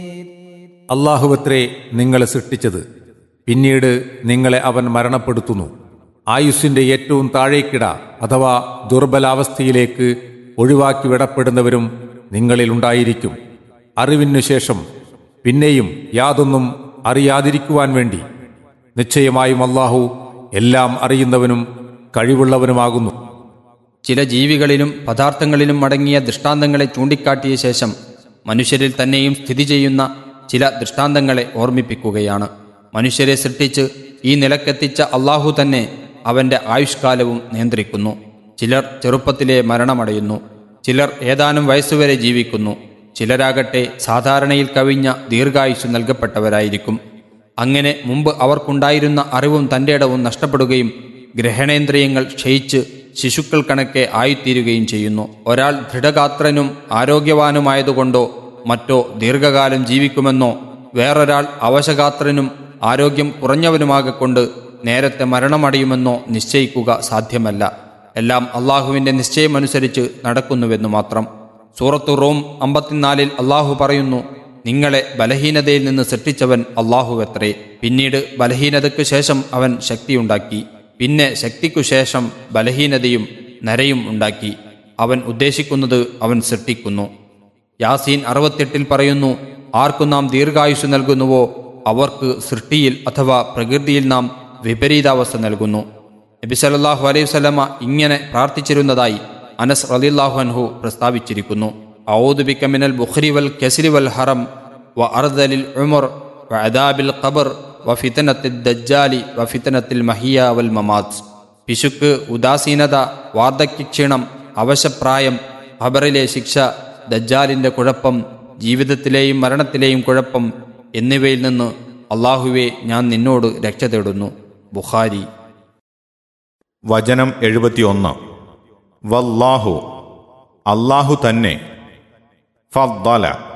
അള്ളാഹുവത്രേ നിങ്ങളെ സൃഷ്ടിച്ചത് പിന്നീട് നിങ്ങളെ അവൻ മരണപ്പെടുത്തുന്നു ആയുസ്സിന്റെ ഏറ്റവും താഴേക്കിട അഥവാ ദുർബലാവസ്ഥയിലേക്ക് ഒഴിവാക്കി വിടപ്പെടുന്നവരും നിങ്ങളിലുണ്ടായിരിക്കും അറിവിനു ശേഷം പിന്നെയും യാതൊന്നും അറിയാതിരിക്കുവാൻ വേണ്ടി നിശ്ചയമായും അള്ളാഹു എല്ലാം അറിയുന്നവനും കഴിവുള്ളവനുമാകുന്നു ചില ജീവികളിലും പദാർത്ഥങ്ങളിലും അടങ്ങിയ ദൃഷ്ടാന്തങ്ങളെ ചൂണ്ടിക്കാട്ടിയ ശേഷം മനുഷ്യരിൽ തന്നെയും സ്ഥിതി ചെയ്യുന്ന ചില ദൃഷ്ടാന്തങ്ങളെ ഓർമ്മിപ്പിക്കുകയാണ് മനുഷ്യരെ സൃഷ്ടിച്ച് ഈ നിലക്കെത്തിച്ച അള്ളാഹു തന്നെ അവന്റെ ആയുഷ്കാലവും നിയന്ത്രിക്കുന്നു ചിലർ ചെറുപ്പത്തിലെ മരണമടയുന്നു ചിലർ ഏതാനും വയസ്സുവരെ ജീവിക്കുന്നു ചിലരാകട്ടെ സാധാരണയിൽ കവിഞ്ഞ ദീർഘായുസ് നൽകപ്പെട്ടവരായിരിക്കും അങ്ങനെ മുമ്പ് അവർക്കുണ്ടായിരുന്ന അറിവും തൻ്റെ ഇടവും നഷ്ടപ്പെടുകയും ഗ്രഹണേന്ദ്രിയങ്ങൾ ക്ഷയിച്ച് ശിശുക്കൾ കണക്കെ ആയിത്തീരുകയും ചെയ്യുന്നു ഒരാൾ ദൃഢഗാത്രനും ആരോഗ്യവാനുമായതുകൊണ്ടോ മറ്റോ ദീർഘകാലം ജീവിക്കുമെന്നോ വേറൊരാൾ അവശഗാത്രനും ആരോഗ്യം കുറഞ്ഞവനുമാകൊണ്ട് നേരത്തെ മരണമടയുമെന്നോ നിശ്ചയിക്കുക സാധ്യമല്ല എല്ലാം അള്ളാഹുവിൻ്റെ നിശ്ചയമനുസരിച്ച് നടക്കുന്നുവെന്നു മാത്രം സൂറത്തു റോം അമ്പത്തിനാലിൽ അള്ളാഹു പറയുന്നു നിങ്ങളെ ബലഹീനതയിൽ നിന്ന് സൃഷ്ടിച്ചവൻ അള്ളാഹുവത്രേ പിന്നീട് ബലഹീനതയ്ക്കു ശേഷം അവൻ ശക്തിയുണ്ടാക്കി പിന്നെ ശക്തിക്കു ശേഷം ബലഹീനതയും നരയും ഉണ്ടാക്കി അവൻ ഉദ്ദേശിക്കുന്നത് അവൻ സൃഷ്ടിക്കുന്നു യാസീൻ അറുപത്തെട്ടിൽ പറയുന്നു ആർക്കു നാം ദീർഘായുസ് നൽകുന്നുവോ അവർക്ക് സൃഷ്ടിയിൽ അഥവാ പ്രകൃതിയിൽ നാം വിപരീതാവസ്ഥ നൽകുന്നു നബി സല്ലല്ലാഹു അലൈഹി വസല്ലമ ഇങ്ങനെ പ്രാർത്ഥിച്ചിരുന്നതായി അനസ് റളിയല്ലാഹു അൻഹു പ്രസ്താവിച്ചിരിക്കുന്നു ഔദു ബിക മിനൽ ബുഖരി വൽ കസ്രി വൽ ഹറം വ അർദലിൽ ഉമർ വ അദാബിൽ ഖബർ വ ഫിതനത്തിൽ ദജ്ജാലി വ ഫിതനത്തിൽ മഹിയ വൽ മമാത്ത് പിശുക്ക് ഉദാസീനത വാർദ്ധക്യക്ഷീണം അവശപ്രായം ഖബറിലെ ശിക്ഷ ദജ്ജാലിന്റെ കുഴപ്പം ജീവിതത്തിലെയും മരണത്തിലെയും കുഴപ്പം എന്നിവയിൽ നിന്ന് അള്ളാഹുവെ ഞാൻ നിന്നോട് രക്ഷ തേടുന്നു ബുഖാരി വചനം എഴുപത്തിയൊന്ന് വല്ലാഹു അല്ലാഹു തന്നെ ഫദ്ദല